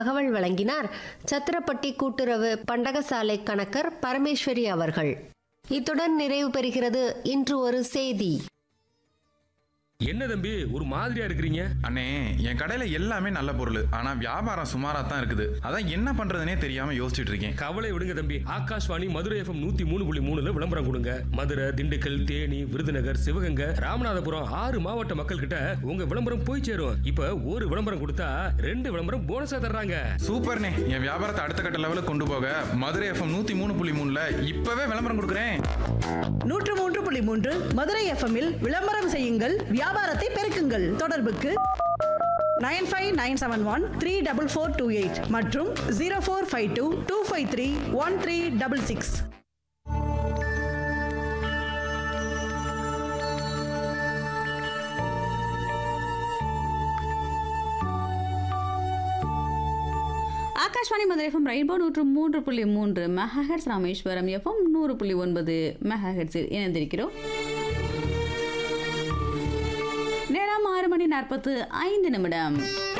தகவல் வழங்கினார் சத்திரப்பட்டி கூட்டுறவு பண்டகசாலை கணக்கர் பரமேஸ்வரி அவர்கள் இத்துடன் நிறைவு பெறுகிறது இன்று ஒரு செய்தி என்ன தம்பி ஒரு மாதிரியா இருக்கிறீங்க அண்ணே என் கடையில எல்லாமே நல்ல பொருள் ஆனா வியாபாரம் சுமாரா தான் இருக்குது அதான் என்ன பண்றதுனே தெரியாம யோசிச்சுட்டு இருக்கேன் கவலை விடுங்க தம்பி ஆகாஷ்வாணி மதுரை எஃப்எம் நூத்தி மூணு புள்ளி மூணுல விளம்பரம் கொடுங்க மதுரை திண்டுக்கல் தேனி விருதுநகர் சிவகங்கை ராமநாதபுரம் ஆறு மாவட்ட மக்கள் கிட்ட உங்க விளம்பரம் போய் சேரும் இப்ப ஒரு விளம்பரம் கொடுத்தா ரெண்டு விளம்பரம் போனஸா தர்றாங்க சூப்பர்ண்ணே என் வியாபாரத்தை அடுத்த கட்ட லெவலுக்கு கொண்டு போக மதுரை எஃப்எம் நூத்தி மூணு புள்ளி மூணுல இப்பவே விளம்பரம் கொடுக்குறேன் நூற்று மூன்று புள்ளி மூன்று மதுரை எஃப்எம்மில் விளம்பரம் செய்யுங்கள் வியாபாரத்தை பெருக்குங்கள் தொடர்புக்கு nine five nine seven one three double four two eight மற்றும் zero four five two two five three one three double six Akashvani Madurai FM rainbow நூற்று மூன்று புள்ளி மூன்று மெகாஹெட்ஸ் ராமேஸ்வரம் எஃப்எம் நூறு புள்ளி ஒன்பது மெகாஹெட்ஸில் இணைந்திருக்கிறோம் நேரம் ஆறு மணி நாற்பத்து ஐந்து நிமிடம்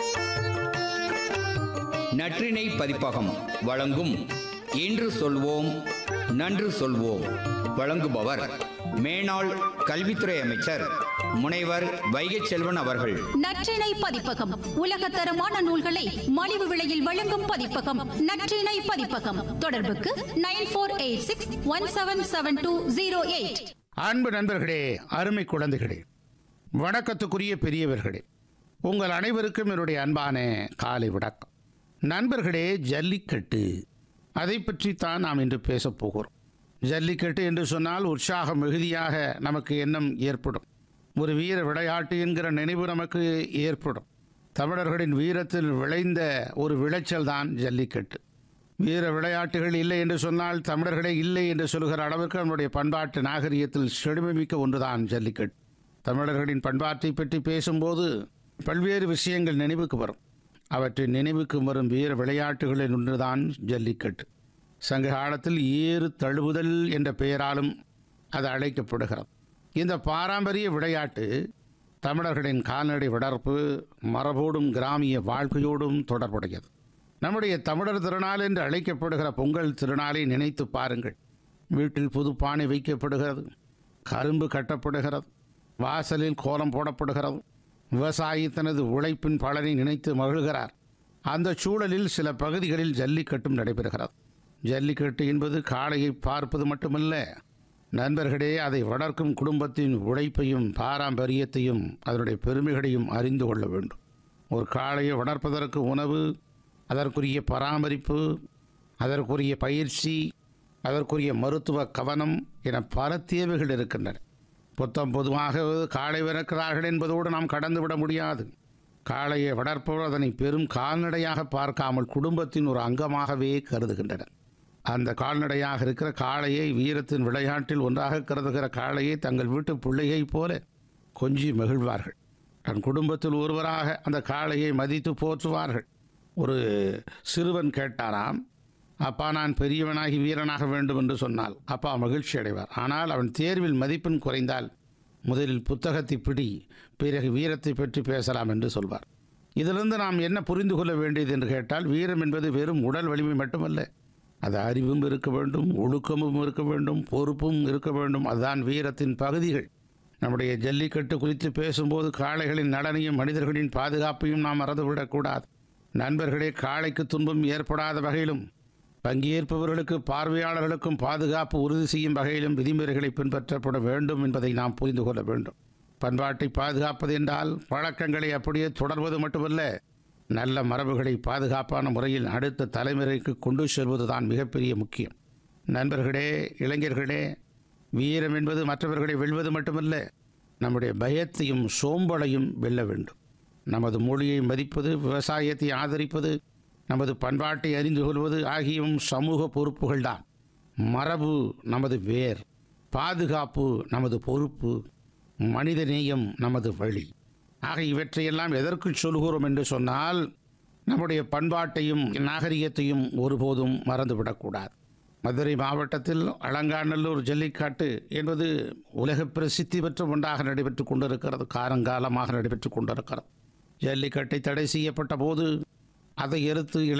நற்றிணை பதிப்பகம் வழங்கும் இன்று சொல்வோம் நன்று சொல்வோம் வழங்குபவர் மேனாள் கல்வித்துறை அமைச்சர் முனைவர் வைகை செல்வன் அவர்கள் நற்றிணை பதிப்பகம் உலகத்தரமான நூல்களை மலிவு விலையில் வழங்கும் பதிப்பகம் நற்றிணை பதிப்பகம் தொடர்புக்கு nine four eight six one seven seven two zero eight அன்பு நண்பர்களே அருமை குழந்தைகளே வணக்கத்துக்குரிய பெரியவர்களே உங்கள் அனைவருக்கும் என்னுடைய அன்பான காலை வணக்கம் நண்பர்களே ஜல்லிக்கட்டு அதை பற்றித்தான் நாம் இன்று பேசப் போகிறோம் ஜல்லிக்கட்டு என்று சொன்னால் உற்சாகம் மிகுதியாக நமக்கு எண்ணம் ஏற்படும் ஒரு வீர விளையாட்டு என்கிற நினைவு நமக்கு ஏற்படும் தமிழர்களின் வீரத்தில் விளைந்த ஒரு விளைச்சல் தான் ஜல்லிக்கட்டு வீர விளையாட்டுகள் இல்லை என்று சொன்னால் தமிழர்களே இல்லை என்று சொல்கிற அளவிற்கு நம்முடைய பண்பாட்டு நாகரிகத்தில் செழுமைமிக்க ஒன்றுதான் ஜல்லிக்கட்டு தமிழர்களின் பண்பாட்டை பற்றி பேசும்போது பல்வேறு விஷயங்கள் நினைவுக்கு வரும் அவற்றின் நினைவுக்கு வரும் வீர விளையாட்டுகளில் ஒன்றுதான் ஜல்லிக்கட்டு சங்க காலத்தில் ஏறு தழுவுதல் என்ற பெயராலும் அது அழைக்கப்படுகிறது இந்த பாரம்பரிய விளையாட்டு தமிழர்களின் கால்நடை வளர்ப்பு மரபோடும் கிராமிய வாழ்க்கையோடும் தொடர்புடையது நம்முடைய தமிழர் திருநாள் என்று அழைக்கப்படுகிற பொங்கல் திருநாளை நினைத்து பாருங்கள் வீட்டில் புது பானை வைக்கப்படுகிறது கரும்பு கட்டப்படுகிறது வாசலில் கோலம் போடப்படுகிறது விவசாயி தனது உழைப்பின் பலனை நினைத்து மகிழ்கிறார் அந்த சூழலில் சில பகுதிகளில் ஜல்லிக்கட்டும் நடைபெறுகிறது ஜல்லிக்கட்டு என்பது காளையை பார்ப்பது மட்டுமல்ல நண்பர்களே அதை வளர்க்கும் குடும்பத்தின் உழைப்பையும் பாரம்பரியத்தையும் அதனுடைய பெருமைகளையும் அறிந்து கொள்ள வேண்டும் ஒரு காளையை வளர்ப்பதற்கு உணவு அதற்குரிய பராமரிப்பு அதற்குரிய பயிற்சி அதற்குரிய மருத்துவ கவனம் என பல தேவைகள் இருக்கின்றன புத்தம் பொதுவாக காளை வளர்க்கிறார்கள் என்பதோடு நாம் கடந்துவிட முடியாது காளையை வளர்ப்பவர் அதனை பெரும் கால்நடையாக பார்க்காமல் குடும்பத்தின் ஒரு அங்கமாகவே கருதுகின்றனர் அந்த கால்நடையாக இருக்கிற காளையை வீரத்தின் விளையாட்டில் ஒன்றாக கருதுகிற காளையை தங்கள் வீட்டு பிள்ளையைப் போல கொஞ்சி மகிழ்வார்கள் தன் குடும்பத்தில் ஒருவராக அந்த காளையை மதித்து போற்றுவார்கள் ஒரு சிறுவன் கேட்டாராம் அப்பா நான் பெரியவனாகி வீரனாக வேண்டும் என்று சொன்னால் அப்பா மகிழ்ச்சி அடைவார் ஆனால் அவன் தேர்வில் மதிப்பெண் குறைந்தால் முதலில் புத்தகத்தை பிடி பிறகு வீரத்தை பற்றி பேசலாம் என்று சொல்வார் இதிலிருந்து நாம் என்ன புரிந்து கொள்ள வேண்டியது என்று கேட்டால் வீரம் என்பது வெறும் உடல் வலிமை மட்டுமல்ல அது அறிவும் இருக்க வேண்டும் ஒழுக்கமும் இருக்க வேண்டும் பொறுப்பும் இருக்க வேண்டும் அதுதான் வீரத்தின் பகுதிகள் நம்முடைய ஜல்லிக்கட்டு குறித்து பேசும்போது காளைகளின் நலனையும் மனிதர்களின் பாதுகாப்பையும் நாம் மறந்துவிடக்கூடாது நண்பர்களே காளைக்கு துன்பம் ஏற்படாத வகையிலும் பங்கேற்பவர்களுக்கு பார்வையாளர்களுக்கும் பாதுகாப்பு உறுதி செய்யும் வகையிலும் விதிமுறைகளை பின்பற்றப்பட வேண்டும் என்பதை நாம் புரிந்து கொள்ள வேண்டும் பண்பாட்டை பாதுகாப்பது என்றால் பழக்கங்களை அப்படியே தொடர்வது மட்டுமல்ல நல்ல மரபுகளை பாதுகாப்பான முறையில் அடுத்த தலைமுறைக்கு கொண்டு செல்வதுதான் மிகப்பெரிய முக்கியம் நண்பர்களே இளைஞர்களே வீரம் என்பது மற்றவர்களை வெல்வது மட்டுமல்ல நம்முடைய பயத்தையும் சோம்பலையும் வெல்ல வேண்டும் நமது மொழியை மதிப்பது விவசாயத்தை ஆதரிப்பது நமது பண்பாட்டை அறிந்து கொள்வது ஆகியவும் சமூக பொறுப்புகள்தான் மரபு நமது வேர் பாதுகாப்பு நமது பொறுப்பு மனிதநேயம் நமது வழி ஆக இவற்றையெல்லாம் எதற்கு சொல்கிறோம் என்று சொன்னால் நம்முடைய பண்பாட்டையும் நாகரிகத்தையும் ஒருபோதும் மறந்துவிடக்கூடாது மதுரை மாவட்டத்தில் அலங்காநல்லூர் ஜல்லிக்காட்டு என்பது உலக பிரசித்தி பெற்ற ஒன்றாக நடைபெற்று கொண்டிருக்கிறது காலங்காலமாக நடைபெற்று கொண்டிருக்கிறது ஜல்லிக்கட்டை தடை செய்யப்பட்ட போது அதை எடுத்து